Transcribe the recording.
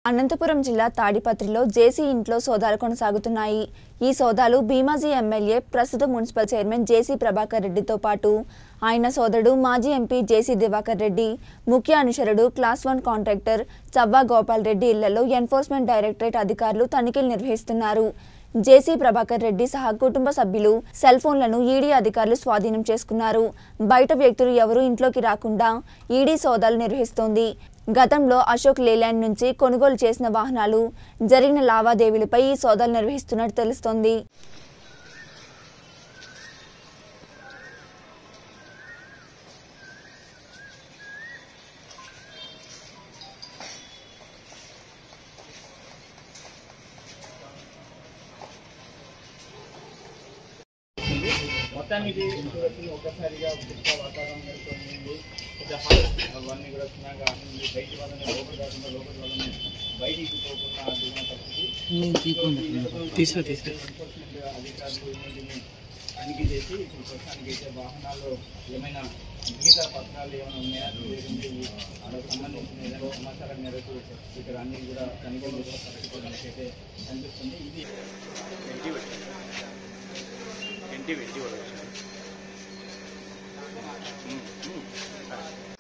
అనంతపురం జిల్లా తాడిపత్రిలో జేసీ ఇంట్లో సోదాలు కొనసాగుతున్నాయి ఈ సోదాలు భీమాజీ ఎమ్మెల్యే ప్రస్తుత మున్సిపల్ చైర్మన్ జేసీ ప్రభాకర్ రెడ్డితో పాటు ఆయన సోదరుడు మాజీ ఎంపీ జేసీ దివాకర్ రెడ్డి ముఖ్య అనుచరుడు class one contractor Chavva Gopal Reddy ఇళ్లలో ఎన్ఫోర్స్మెంట్ డైరెక్టరేట్ అధికారులు తనిఖీలు నిర్వహిస్తున్నారు జేసీ ప్రభాకర్ రెడ్డి సహా కుటుంబ సభ్యులు సెల్ ఫోన్లను ఈడీ అధికారులు స్వాధీనం చేసుకున్నారు బయట వ్యక్తులు ఎవరూ ఇంట్లోకి రాకుండా ఈడీ సోదాలు నిర్వహిస్తోంది గతంలో అశోక్ లేలాండ్ నుంచి కొనుగోలు చేసిన వాహనాలు జరిగిన లావాదేవీలపై ఈ సోదాలు నిర్వహిస్తున్నట్టు తెలుస్తోంది మొత్తానికి చూడొచ్చు ఒక్కసారిగా ఉచిత వాతావరణం నెలకొంది కొంచెం హాట్ అవన్నీ కూడా చిన్నగా ఉంది బయట వాళ్ళని లోపల కాకుండా లోపల వాళ్ళని బయటికి పోకుండా దిగిన పరిస్థితి తీసుకో తీసుకో ఎన్ఫోర్స్మెంట్ అధికారులు ఇన్నింటిని తనిఖీ చేసి ఇప్పుడు ప్రస్తుతానికి అయితే వాహనాల్లో ఏమైనా మిగతా పత్రాలు ఏమైనా ఉన్నాయా లేదంటే వాళ్ళకి సంబంధించిన ఏదైనా సమాచారం మేరకు ఇక్కడ అన్ని కూడా తనిఖీ చేసే పరిస్థితి మనకైతే కనిపిస్తుంది ఇది ఎన్టీ వెంటి